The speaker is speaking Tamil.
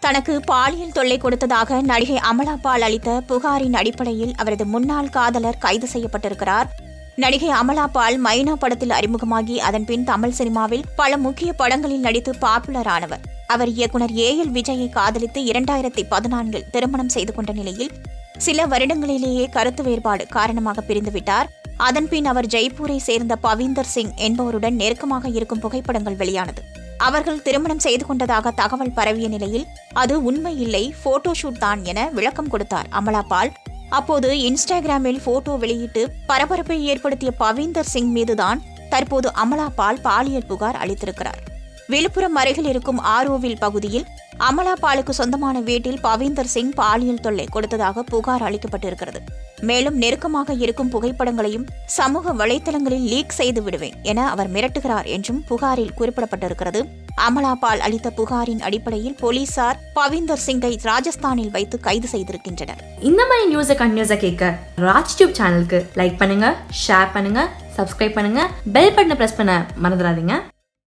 தனக்கு பாலியல் தொல்லை கொடுத்ததாக நடிகை அமலா பால் அளித்த புகாரின் அடிப்படையில் அவரது முன்னாள் காதலர் கைது செய்யப்பட்டிருக்கிறார் நடிகை அமலா பால் மைனா படத்தில் அறிமுகமாகி அதன் பின் தமிழ் சினிமாவில் பல முக்கிய படங்களில் நடித்து பாப்புலர் ஆனவர் அவர் இயக்குனர் ஏ எல் விஜயை காதலித்து இரண்டாயிரத்தி பதினான்கில் திருமணம் செய்து கொண்ட நிலையில் சில வருடங்களிலேயே கருத்து வேறுபாடு காரணமாக பிரிந்துவிட்டார் அதன்பின் அவர் ஜெய்ப்பூரை சேர்ந்த பவீந்தர் சிங் என்பவருடன் நெருக்கமாக இருக்கும் புகைப்படங்கள் வெளியானது அவர்கள் திருமணம் செய்து கொண்டதாக தகவல் பரவிய நிலையில் அது உண்மை இல்லை போட்டோஷூட் தான் என விளக்கம் கொடுத்தார் அமலா பால் அப்போது இன்ஸ்டாகிராமில் போட்டோ வெளியிட்டு பரபரப்பை ஏற்படுத்திய பவீந்தர் சிங் மீதுதான் தற்போது அமலா பால் பாலியல் புகார் அளித்திருக்கிறார் விழுப்புரம் அருகில் இருக்கும் ஆரோவில் பகுதியில் அமலா பாலுக்கு சொந்தமான வீட்டில் பவீந்தர் சிங் பாலியல் தொல்லை கொடுத்ததாக புகார் அளிக்கப்பட்டிருக்கிறது மேலும் நெருக்கமாக இருக்கும் புகைப்படங்களையும் சமூக வலைத்தளங்களில் லீக் செய்து விடுவேன் என அவர் மிரட்டுகிறார் என்றும் புகாரில் குறிப்பிடப்பட்டிருக்கிறது அமலா பால் அளித்த புகாரின் அடிப்படையில் போலீசார் பவீந்தர் சிங்கை ராஜஸ்தானில் வைத்து கைது செய்திருக்கின்றனர் இந்த மாதிரி நியூஸை கண்டினியூஸாக கேட்க ராஜ் டியூப் சேனலுக்கு லைக் பண்ணுங்க ஷேர் பண்ணுங்க சப்ஸ்கிரைப் பண்ணுங்க பெல் பட்டனை ப்ரெஸ் பண்ண மறந்துடாதீங்க